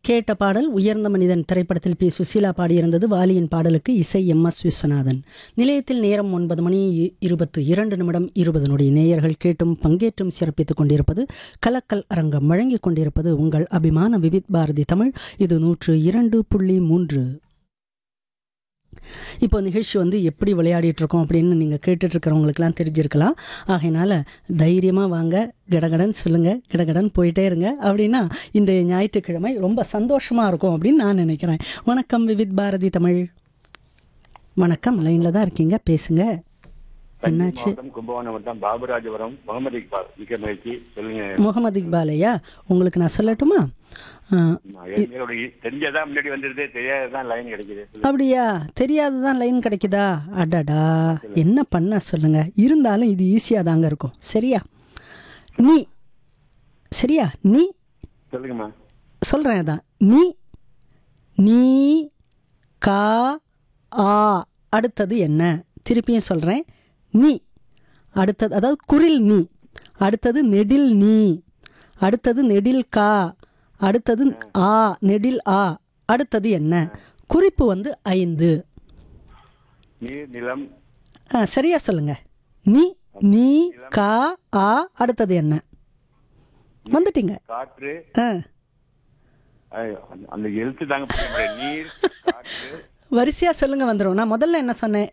கேட்ட பாடல் உயர்ந்த மனிதன் திரைப்படத்தில் பி சுசீலா பாடியிருந்தது வாலியின் பாடலுக்கு இசை எம் எஸ் விஸ்வநாதன் நிலையத்தில் நேரம் ஒன்பது மணி இ- இருபத்து இரண்டு நிமிடம் இருபது நொடி நேயர்கள் கேட்டும் பங்கேற்றும் சிறப்பித்துக் கொண்டிருப்பது கலக்கல் அரங்கம் வழங்கிக் கொண்டிருப்பது உங்கள் அபிமான விவித் பாரதி தமிழ் இது நூற்று இரண்டு புள்ளி மூன்று இப்போ நிகழ்ச்சி வந்து எப்படி விளையாடிட்டு இருக்கோம் அப்படின்னு நீங்கள் கேட்டுட்டு இருக்கிறவங்களுக்குலாம் தெரிஞ்சிருக்கலாம் ஆகையினால தைரியமாக வாங்க கடகடன் சொல்லுங்கள் கடகடன் போயிட்டே இருங்க அப்படின்னா இந்த ஞாயிற்றுக்கிழமை ரொம்ப சந்தோஷமாக இருக்கும் அப்படின்னு நான் நினைக்கிறேன் வணக்கம் விவித் பாரதி தமிழ் வணக்கம் லைனில் தான் இருக்கீங்க பேசுங்க என்னாச்சு மாவட்டம் கும்பகோணம் வட்டம் பாபுராஜபுரம் முகமது இக்பால் மிக்க மகிழ்ச்சி சொல்லுங்க முகமது இக்பாலையா உங்களுக்கு நான் சொல்லட்டுமா ஆ, எங்களோட தெரிஞ்சதான் முன்னாடி வந்துருது தெரியாததான் லைன் கிடைக்குது சொல்லுங்க. அப்படியா தெரியாததான் லைன் கிடைக்குதா அடடா என்ன பண்ண சொல்லுங்க இருந்தாலும் இது ஈஸியாக தாங்க இருக்கும் சரியா நீ சரியா நீ சொல்லுங்கம்மா சொல்கிறேன் அதான் நீ நீ கா ஆ அடுத்தது என்ன திருப்பியும் சொல்கிறேன் நீ அடுத்தது அதாவது குரில் நீ அடுத்தது நெடில் நீ அடுத்தது நெடில் கா அடுத்தது ஆ நெடில் ஆ அடுத்தது என்ன குறிப்பு வந்து ஐந்து நீர் நிலம் ஆ, சரியா சொல்லுங்க நீ நீ கா ஆ அடுத்தது என்ன வந்துட்டீங்க காற்று ஆ ஐயோ, அந்த- அந்த எழுத்து தாங்க புரிய முடியல. நீர் காற்று வரிசையாக சொல்லுங்க வந்துடும் நான் முதல்ல என்ன சொன்னேன்